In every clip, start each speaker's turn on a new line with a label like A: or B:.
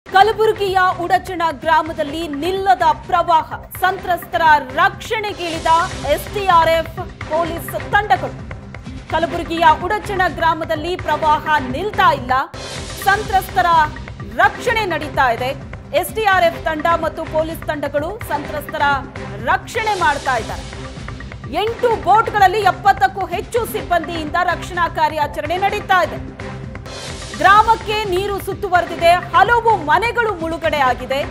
A: ಕಲಬುರಗಿಯ ಉಡಚಣ ಗ್ರಾಮದಲ್ಲಿ ನಿಲ್ಲದ ಪ್ರವಾಹ ಸಂತ್ರಸ್ತರ ರಕ್ಷಣೆಗಿಳಿದ ಎಸ್ಡಿಆರ್ಎಫ್ ಪೊಲೀಸ್ ತಂಡಗಳು ಕಲಬುರಗಿಯ ಉಡಚಣ ಗ್ರಾಮದಲ್ಲಿ ಪ್ರವಾಹ ನಿಲ್ತಾ ಇಲ್ಲ ಸಂತ್ರಸ್ತರ ರಕ್ಷಣೆ ನಡೀತಾ ಇದೆ ಎಸ್ಡಿಆರ್ಎಫ್ ತಂಡ ಮತ್ತು ಪೊಲೀಸ್ ತಂಡಗಳು ಸಂತ್ರಸ್ತರ ರಕ್ಷಣೆ ಮಾಡ್ತಾ ಇದ್ದಾರೆ ಎಂಟು ಬೋಟ್ಗಳಲ್ಲಿ ಎಪ್ಪತ್ತಕ್ಕೂ ಹೆಚ್ಚು ಸಿಬ್ಬಂದಿಯಿಂದ ರಕ್ಷಣಾ ಕಾರ್ಯಾಚರಣೆ ನಡೀತಾ ಇದೆ ಗ್ರಾಮಕ್ಕೆ ನೀರು ಸುತ್ತುವರೆದಿದೆ ಹಲವು ಮನೆಗಳು ಮುಳುಗಡೆ ಆಗಿದೆ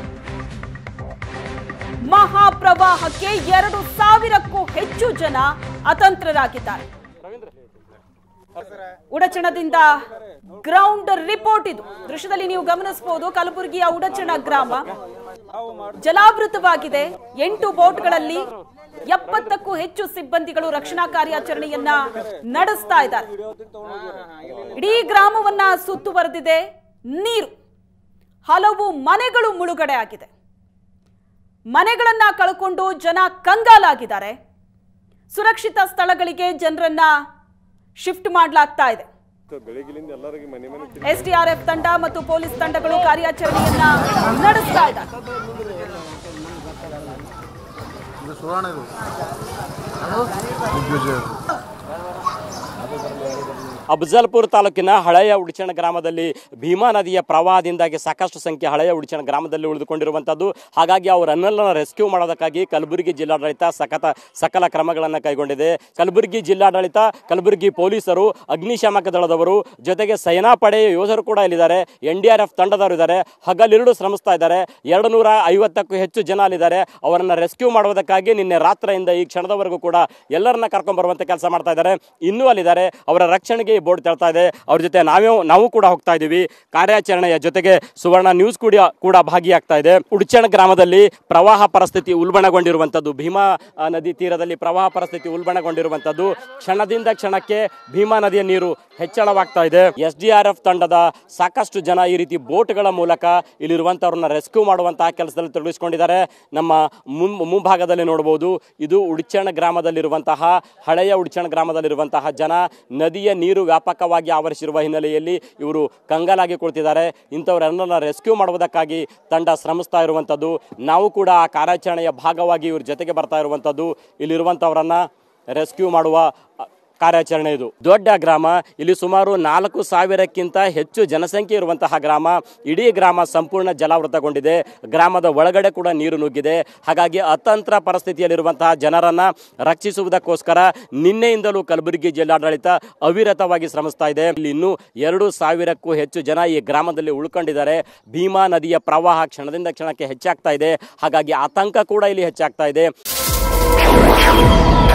A: ಮಹಾಪ್ರವಾಹಕ್ಕೆ ಎರಡು ಸಾವಿರಕ್ಕೂ ಹೆಚ್ಚು ಜನ ಅತಂತ್ರರಾಗಿದ್ದಾರೆ ಉಡಚಣದಿಂದ ಗ್ರೌಂಡ್ ರಿಪೋರ್ಟ್ ಇದು ದೃಶ್ಯದಲ್ಲಿ ನೀವು ಗಮನಿಸಬಹುದು ಕಲಬುರಗಿಯ ಉಡಚಣ ಗ್ರಾಮ ಜಲಾವೃತವಾಗಿದೆ ಎಂಟು ಬೋಟ್ಗಳಲ್ಲಿ ಎಪ್ಪತ್ತಕ್ಕೂ ಹೆಚ್ಚು ಸಿಬ್ಬಂದಿಗಳು ರಕ್ಷಣಾ ಕಾರ್ಯಾಚರಣೆಯನ್ನ ನಡೆಸ್ತಾ ಇದ್ದಾರೆ ಇಡೀ ಗ್ರಾಮವನ್ನ ಸುತ್ತುವರೆದಿದೆ ನೀರು ಹಲವು ಮನೆಗಳು ಮುಳುಗಡೆ ಆಗಿದೆ ಮನೆಗಳನ್ನ ಕಳ್ಕೊಂಡು ಜನ ಕಂಗಾಲಾಗಿದ್ದಾರೆ ಸುರಕ್ಷಿತ ಸ್ಥಳಗಳಿಗೆ ಜನರನ್ನ ಶಿಫ್ಟ್ ಮಾಡಲಾಗ್ತಾ ಇದೆ
B: ಬೆಳಗಿಲಿಂದ ಎಲ್ಲರಿಗೆ ಮನೆ ಮನೆ
A: ಎಸ್ಡಿಆರ್ಎಫ್ ತಂಡ ಮತ್ತು ಪೊಲೀಸ್ ತಂಡಗಳು ಕಾರ್ಯಾಚರಣೆಯನ್ನ ನಡೆಸ್ತಾ ಇದ್ದಾರೆ
C: ಇದು ಸುವರ್ಣ ಇದು ದಿಗ್ವಿಜಯ
D: ಅಫಜಲ್ಪುರ ತಾಲೂಕಿನ ಹಳೆಯ ಉಡಿಚಣ ಗ್ರಾಮದಲ್ಲಿ ಭೀಮಾ ನದಿಯ ಪ್ರವಾಹದಿಂದಾಗಿ ಸಾಕಷ್ಟು ಸಂಖ್ಯೆ ಹಳೆಯ ಉಡಿಚಣ ಗ್ರಾಮದಲ್ಲಿ ಉಳಿದುಕೊಂಡಿರುವಂಥದ್ದು ಹಾಗಾಗಿ ಅವರನ್ನೆಲ್ಲ ರೆಸ್ಕ್ಯೂ ಮಾಡೋದಕ್ಕಾಗಿ ಕಲಬುರಗಿ ಜಿಲ್ಲಾಡಳಿತ ಸಖತ ಸಕಲ ಕ್ರಮಗಳನ್ನು ಕೈಗೊಂಡಿದೆ ಕಲಬುರಗಿ ಜಿಲ್ಲಾಡಳಿತ ಕಲಬುರಗಿ ಪೊಲೀಸರು ಅಗ್ನಿಶಾಮಕ ದಳದವರು ಜೊತೆಗೆ ಸೇನಾ ಪಡೆಯ ಯೋಧರು ಕೂಡ ಇಲ್ಲಿದ್ದಾರೆ ಎನ್ ಡಿ ಆರ್ ಎಫ್ ತಂಡದವರು ಇದ್ದಾರೆ ಹಗಲಿರುಳು ಶ್ರಮಿಸ್ತಾ ಇದ್ದಾರೆ ಎರಡು ನೂರ ಐವತ್ತಕ್ಕೂ ಹೆಚ್ಚು ಜನ ಅಲ್ಲಿದ್ದಾರೆ ಅವರನ್ನು ರೆಸ್ಕ್ಯೂ ಮಾಡುವುದಕ್ಕಾಗಿ ನಿನ್ನೆ ರಾತ್ರಿಯಿಂದ ಈ ಕ್ಷಣದವರೆಗೂ ಕೂಡ ಎಲ್ಲರನ್ನ ಕರ್ಕೊಂಡ್ ಬರುವಂತೆ ಕೆಲಸ ಮಾಡ್ತಾ ಇದ್ದಾರೆ ಇನ್ನೂ ಅಲ್ಲಿದ್ದಾರೆ ಅವರ ರಕ್ಷಣೆಗೆ ಈ ಬೋರ್ಡ್ ತೆಳ್ತಾ ಇದೆ ಅವ್ರ ಜೊತೆ ನಾವೇ ನಾವು ಕೂಡ ಹೋಗ್ತಾ ಇದ್ದೀವಿ ಕಾರ್ಯಾಚರಣೆಯ ಜೊತೆಗೆ ಸುವರ್ಣ ನ್ಯೂಸ್ ಕೂಡ ಕೂಡ ಭಾಗಿಯಾಗ್ತಾ ಇದೆ ಉಡ್ಚಣ ಗ್ರಾಮದಲ್ಲಿ ಪ್ರವಾಹ ಪರಿಸ್ಥಿತಿ ಉಲ್ಬಣಗೊಂಡಿರುವಂಥದ್ದು ಭೀಮಾ ಆ, ನದಿ ತೀರದಲ್ಲಿ ಪ್ರವಾಹ ಪರಿಸ್ಥಿತಿ ಉಲ್ಬಣಗೊಂಡಿರುವಂಥದ್ದು ಕ್ಷಣದಿಂದ ಕ್ಷಣಕ್ಕೆ ಭೀಮಾ ನದಿಯ ನೀರು ಹೆಚ್ಚಳವಾಗ್ತಾ ಇದೆ ಎಸ್ ಡಿ ಆರ್ ಎಫ್ ತಂಡದ ಸಾಕಷ್ಟು ಜನ ಈ ರೀತಿ ಬೋಟ್ಗಳ ಮೂಲಕ ಇಲ್ಲಿರುವಂಥವ್ರನ್ನ ರೆಸ್ಕ್ಯೂ ಮಾಡುವಂತಹ ಕೆಲಸದಲ್ಲಿ ತೊಡಗಿಸಿಕೊಂಡಿದ್ದಾರೆ ನಮ್ಮ ಮುಂ ಮುಂಭಾಗದಲ್ಲಿ ನೋಡಬಹುದು ಇದು ಉಡ್ಚಣ ಗ್ರಾಮದಲ್ಲಿರುವಂತಹ ಹಳೆಯ ಉಡ್ಚಣ ಗ್ರಾಮದಲ್ಲಿರುವಂತಹ ಜನ ನದಿಯ ನೀರು ವ್ಯಾಪಕವಾಗಿ ಆವರಿಸಿರುವ ಹಿನ್ನೆಲೆಯಲ್ಲಿ ಇವರು ಕಂಗಾಲಾಗಿ ಕುಳಿತಿದ್ದಾರೆ ಇಂಥವರೆಲ್ಲರನ್ನ ರೆಸ್ಕ್ಯೂ ಮಾಡುವುದಕ್ಕಾಗಿ ತಂಡ ಶ್ರಮಿಸ್ತಾ ಇರುವಂಥದ್ದು ನಾವು ಕೂಡ ಆ ಕಾರ್ಯಾಚರಣೆಯ ಭಾಗವಾಗಿ ಇವ್ರ ಜೊತೆಗೆ ಬರ್ತಾ ಇರುವಂಥದ್ದು ಇಲ್ಲಿರುವಂಥವರನ್ನ ರೆಸ್ಕ್ಯೂ ಮಾಡುವ ಅ, ಕಾರ್ಯಾಚರಣೆ ಇದು ದೊಡ್ಡ ಗ್ರಾಮ ಇಲ್ಲಿ ಸುಮಾರು ನಾಲ್ಕು ಸಾವಿರಕ್ಕಿಂತ ಹೆಚ್ಚು ಜನಸಂಖ್ಯೆ ಇರುವಂತಹ ಗ್ರಾಮ ಇಡೀ ಗ್ರಾಮ ಸಂಪೂರ್ಣ ಜಲಾವೃತಗೊಂಡಿದೆ ಗ್ರಾಮದ ಒಳಗಡೆ ಕೂಡ ನೀರು ನುಗ್ಗಿದೆ ಹಾಗಾಗಿ ಅತಂತ್ರ ಪರಿಸ್ಥಿತಿಯಲ್ಲಿರುವಂತಹ ಜನರನ್ನ ರಕ್ಷಿಸುವುದಕ್ಕೋಸ್ಕರ ನಿನ್ನೆಯಿಂದಲೂ ಕಲಬುರಗಿ ಜಿಲ್ಲಾಡಳಿತ ಅವಿರತವಾಗಿ ಶ್ರಮಿಸ್ತಾ ಇದೆ ಇಲ್ಲಿ ಇನ್ನೂ ಎರಡು ಸಾವಿರಕ್ಕೂ ಹೆಚ್ಚು ಜನ ಈ ಗ್ರಾಮದಲ್ಲಿ ಉಳ್ಕೊಂಡಿದ್ದಾರೆ ಭೀಮಾ ನದಿಯ ಪ್ರವಾಹ ಕ್ಷಣದಿಂದ ಕ್ಷಣಕ್ಕೆ ಹೆಚ್ಚಾಗ್ತಾ ಇದೆ ಹಾಗಾಗಿ ಆತಂಕ ಕೂಡ ಇಲ್ಲಿ ಹೆಚ್ಚಾಗ್ತಾ ಇದೆ